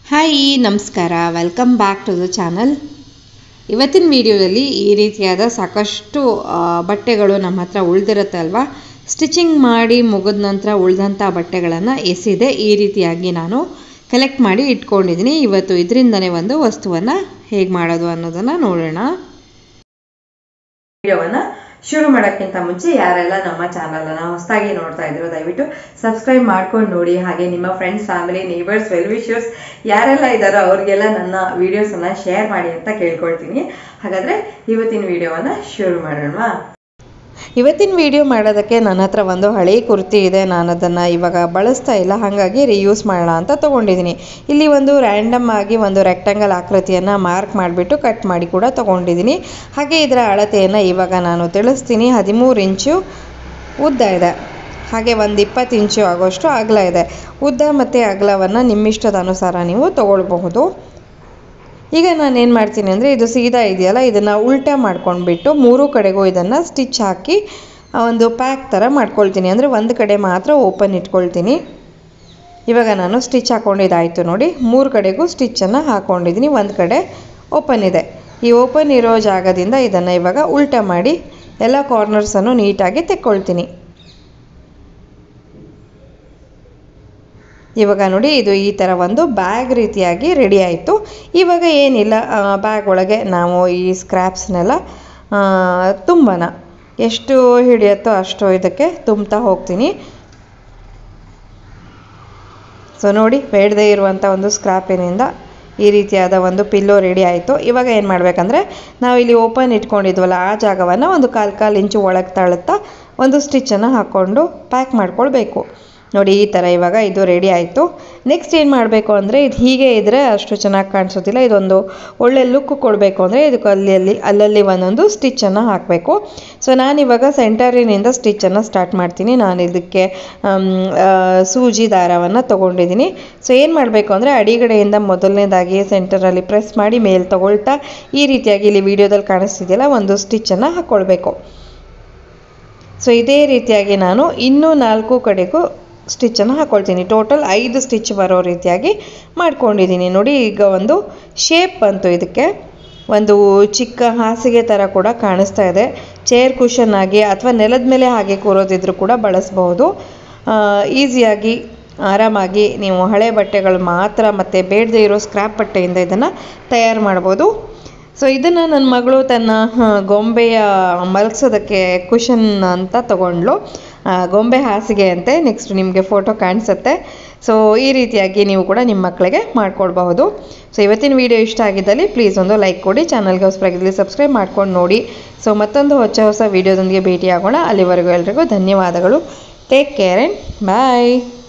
hi ನಮಸ್ಕಾರ welcome back to the channel ಇವತ್ತಿನ ವಿಡಿಯೋದಲ್ಲಿ ಈ ರೀತಿಯಾದ ಸಾಕಷ್ಟು ಆ, ಬಟ್ಟೆಗಳು ನಮ್ಮ ಹತ್ರ ಉಳಿದಿರುತ್ತೆ ಅಲ್ವಾ ಸ್ಟಿಚಿಂಗ್ ಮಾಡಿ ಮುಗಿದ ನಂತರ ಉಳಿದಂಥ ಬಟ್ಟೆಗಳನ್ನು ಎಸೆದೆ ಈ ರೀತಿಯಾಗಿ ನಾನು ಕಲೆಕ್ಟ್ ಮಾಡಿ ಇಟ್ಕೊಂಡಿದ್ದೀನಿ ಇವತ್ತು ಇದರಿಂದನೇ ಒಂದು ವಸ್ತುವನ್ನು ಹೇಗೆ ಮಾಡೋದು ಅನ್ನೋದನ್ನು ನೋಡೋಣ ವಿಡಿಯೋವನ್ನ ಶುರು ಮಾಡೋಕ್ಕಿಂತ ಮುಂಚೆ ಯಾರೆಲ್ಲ ನಮ್ಮ ಚಾನಲ್ ಅನ್ನ ಹೊಸದಾಗಿ ನೋಡ್ತಾ ಇದ್ರು ದಯವಿಟ್ಟು ಸಬ್ಸ್ಕ್ರೈಬ್ ಮಾಡ್ಕೊಂಡು ನೋಡಿ ಹಾಗೆ ನಿಮ್ಮ friends family neighbours well wishers ಯಾರೆಲ್ಲ ಇದ್ದಾರೋ ಅವ್ರಿಗೆಲ್ಲ ನನ್ನ ವಿಡಿಯೋಸ್ ಅನ್ನ ಶೇರ್ ಮಾಡಿ ಅಂತ ಕೇಳ್ಕೊಳ್ತೀನಿ ಹಾಗಾದ್ರೆ ಇವತ್ತಿನ ವಿಡಿಯೋವನ್ನ ಶುರು ಮಾಡೋಣ ಇವತ್ತಿನ ವಿಡಿಯೋ ಮಾಡೋದಕ್ಕೆ ನನ್ನ ಹತ್ರ ಒಂದು ಹಳೆ ಕುರ್ತಿ ಇದೆ ನಾನು ಅದನ್ನು ಇವಾಗ ಬಳಸ್ತಾ ಇಲ್ಲ ಹಾಗಾಗಿ ರಿಯೂಸ್ ಮಾಡೋಣ ಅಂತ ತೊಗೊಂಡಿದ್ದೀನಿ ಇಲ್ಲಿ ಒಂದು ರ್ಯಾಂಡಮ್ ಆಗಿ ಒಂದು ರೆಕ್ಟಾಂಗಲ್ ಆಕೃತಿಯನ್ನು ಮಾರ್ಕ್ ಮಾಡಿಬಿಟ್ಟು ಕಟ್ ಮಾಡಿ ಕೂಡ ತೊಗೊಂಡಿದ್ದೀನಿ ಹಾಗೆ ಇದರ ಅಳತೆಯನ್ನು ಇವಾಗ ನಾನು ತಿಳಿಸ್ತೀನಿ ಹದಿಮೂರು ಇಂಚು ಉದ್ದ ಇದೆ ಹಾಗೆ ಒಂದು ಇಪ್ಪತ್ತು ಇಂಚು ಆಗೋಷ್ಟು ಅಗಲ ಇದೆ ಉದ್ದ ಮತ್ತು ಅಗಲವನ್ನು ನಿಮ್ಮಿಷ್ಟದ ಅನುಸಾರ ನೀವು ತಗೊಳ್ಬಹುದು ಈಗ ನಾನು ಏನು ಮಾಡ್ತೀನಿ ಅಂದರೆ ಇದು ಸೀದಾ ಇದೆಯಲ್ಲ ಇದನ್ನು ಉಲ್ಟಾ ಮಾಡ್ಕೊಂಡ್ಬಿಟ್ಟು ಮೂರು ಕಡೆಗೂ ಇದನ್ನು ಸ್ಟಿಚ್ ಹಾಕಿ ಆ ಒಂದು ಪ್ಯಾಕ್ ಥರ ಮಾಡ್ಕೊಳ್ತೀನಿ ಅಂದರೆ ಒಂದು ಕಡೆ ಮಾತ್ರ ಓಪನ್ ಇಟ್ಕೊಳ್ತೀನಿ ಇವಾಗ ನಾನು ಸ್ಟಿಚ್ ಹಾಕ್ಕೊಂಡಿದ್ದಾಯಿತು ನೋಡಿ ಮೂರು ಕಡೆಗೂ ಸ್ಟಿಚ್ಚನ್ನು ಹಾಕ್ಕೊಂಡಿದ್ದೀನಿ ಒಂದು ಕಡೆ ಓಪನ್ ಇದೆ ಈ ಓಪನ್ ಇರೋ ಜಾಗದಿಂದ ಇದನ್ನು ಇವಾಗ ಉಲ್ಟಾ ಮಾಡಿ ಎಲ್ಲ ಕಾರ್ನರ್ಸನ್ನು ನೀಟಾಗಿ ತೆಕ್ಕೊಳ್ತೀನಿ ಇವಾಗ ನೋಡಿ ಇದು ಈ ಥರ ಒಂದು ಬ್ಯಾಗ್ ರೀತಿಯಾಗಿ ರೆಡಿ ಆಯಿತು ಇವಾಗ ಏನಿಲ್ಲ ಬ್ಯಾಗ್ ಒಳಗೆ ನಾವು ಈ ಸ್ಕ್ರ್ಯಾಪ್ಸ್ನೆಲ್ಲ ತುಂಬನ ಎಷ್ಟು ಹಿಡಿಯುತ್ತೋ ಅಷ್ಟು ಇದಕ್ಕೆ ತುಂಬ್ತಾ ಹೋಗ್ತೀನಿ ಸೊ ನೋಡಿ ಬೇಡದೇ ಇರುವಂಥ ಒಂದು ಸ್ಕ್ರಾಪಿನಿಂದ ಈ ರೀತಿಯಾದ ಒಂದು ಪಿಲ್ಲೋ ರೆಡಿ ಆಯಿತು ಇವಾಗ ಏನು ಮಾಡಬೇಕಂದ್ರೆ ನಾವು ಇಲ್ಲಿ ಓಪನ್ ಇಟ್ಕೊಂಡಿದ್ವಲ್ಲ ಆ ಜಾಗವನ್ನು ಒಂದು ಕಾಲು ಕಾಲು ಇಂಚು ಒಳಗೆ ತಳ್ಳುತ್ತಾ ಒಂದು ಸ್ಟಿಚ್ಚನ್ನು ಹಾಕ್ಕೊಂಡು ಪ್ಯಾಕ್ ಮಾಡ್ಕೊಳ್ಬೇಕು ನೋಡಿ ಈ ಥರ ಇವಾಗ ಇದು ರೆಡಿ ಆಯಿತು ನೆಕ್ಸ್ಟ್ ಏನು ಮಾಡಬೇಕು ಅಂದರೆ ಇದು ಹೀಗೆ ಇದ್ದರೆ ಅಷ್ಟು ಚೆನ್ನಾಗಿ ಕಾಣಿಸೋದಿಲ್ಲ ಇದೊಂದು ಒಳ್ಳೆ ಲುಕ್ ಕೊಡಬೇಕು ಅಂದರೆ ಇದಕ್ಕೆ ಅಲ್ಲಿ ಅಲ್ಲಿ ಅಲ್ಲಲ್ಲಿ ಒಂದೊಂದು ಸ್ಟಿಚ್ಚನ್ನು ಹಾಕಬೇಕು ಸೊ ನಾನಿವಾಗ ಸೆಂಟರಿನಿಂದ ಸ್ಟಿಚ್ಚನ್ನು ಸ್ಟಾರ್ಟ್ ಮಾಡ್ತೀನಿ ನಾನು ಇದಕ್ಕೆ ಆಮ್, ಆ, ಸೂಜಿ ದಾರವನ್ನು ತೊಗೊಂಡಿದ್ದೀನಿ ಸೊ ಏನು ಮಾಡಬೇಕು ಅಂದರೆ ಅಡಿಗಡೆಯಿಂದ ಮೊದಲನೇದಾಗಿ ಸೆಂಟರಲ್ಲಿ ಪ್ರೆಸ್ ಮಾಡಿ ಮೇಲೆ ತಗೊಳ್ತಾ ಈ ರೀತಿಯಾಗಿ ಇಲ್ಲಿ ವಿಡಿಯೋದಲ್ಲಿ ಕಾಣಿಸ್ತಿದೆಯಲ್ಲ ಒಂದು ಸ್ಟಿಚ್ಚನ್ನು ಹಾಕ್ಕೊಳ್ಬೇಕು ಸೊ ಇದೇ ರೀತಿಯಾಗಿ ನಾನು ಇನ್ನೂ ನಾಲ್ಕು ಕಡೆಗೂ ಸ್ಟಿಚ್ಚನ್ನು ಹಾಕ್ಕೊಳ್ತೀನಿ ಟೋಟಲ್ ಐದು ಸ್ಟಿಚ್ ಬರೋ ರೀತಿಯಾಗಿ ಮಾಡ್ಕೊಂಡಿದ್ದೀನಿ ನೋಡಿ ಈಗ ಒಂದು ಶೇಪ್ ಬಂತು ಇದಕ್ಕೆ ಒಂದು ಚಿಕ್ಕ ಹಾಸಿಗೆ ಥರ ಕೂಡ ಕಾಣಿಸ್ತಾ ಇದೆ ಚೇರ್ ಕುಷನ್ ಆಗಿ ಅಥವಾ ನೆಲದ ಮೇಲೆ ಹಾಗೆ ಕೂರೋದಿದ್ರು ಕೂಡ ಬಳಸಬಹುದು ಈಸಿಯಾಗಿ ಆರಾಮಾಗಿ ನೀವು ಹಳೆ ಬಟ್ಟೆಗಳು ಮಾತ್ರ ಮತ್ತು ಬೇಡದೇ ಇರೋ ಸ್ಕ್ರ್ಯಾಪ್ ಬಟ್ಟೆಯಿಂದ ಇದನ್ನು ತಯಾರು ಮಾಡ್ಬೋದು ಸೊ ಇದನ್ನು ನನ್ನ ಮಗಳು ತನ್ನ ಆ, ಗೊಂಬೆಯ ಮಲಗ್ಸೋದಕ್ಕೆ ಕುಷನ್ ಅಂತ ತಗೊಂಡ್ಲು ಆ, ಗೊಂಬೆ ಹಾಸಿಗೆ ಅಂತೆ ನೆಕ್ಸ್ಟ್ ನಿಮಗೆ ಫೋಟೋ ಕಾಣಿಸುತ್ತೆ ಸೊ ಈ ರೀತಿಯಾಗಿ ನೀವು ಕೂಡ ನಿಮ್ಮ ಮಕ್ಕಳಿಗೆ ಮಾಡ್ಕೊಡ್ಬಹುದು ಸೊ ಇವತ್ತಿನ ವಿಡಿಯೋ ಇಷ್ಟ ಆಗಿದ್ದಲ್ಲಿ ಪ್ಲೀಸ್ ಒಂದು ಲೈಕ್ ಕೊಡಿ ಚಾನಲ್ಗೆ ಹೊಸಬರಾಗಿದ್ದಲ್ಲಿ ಸಬ್ಸ್ಕ್ರೈಬ್ ಮಾಡ್ಕೊಂಡು ನೋಡಿ ಸೊ ಮತ್ತೊಂದು ಹೊಸ ಹೊಸ ವಿಡಿಯೋದೊಂದಿಗೆ ಭೇಟಿಯಾಗೋಣ ಅಲ್ಲಿವರೆಗೂ ಎಲ್ರಿಗೂ ಧನ್ಯವಾದಗಳು ಟೇಕ್ ಕೇರ್ ಆ್ಯಂಡ್ ಬಾಯ್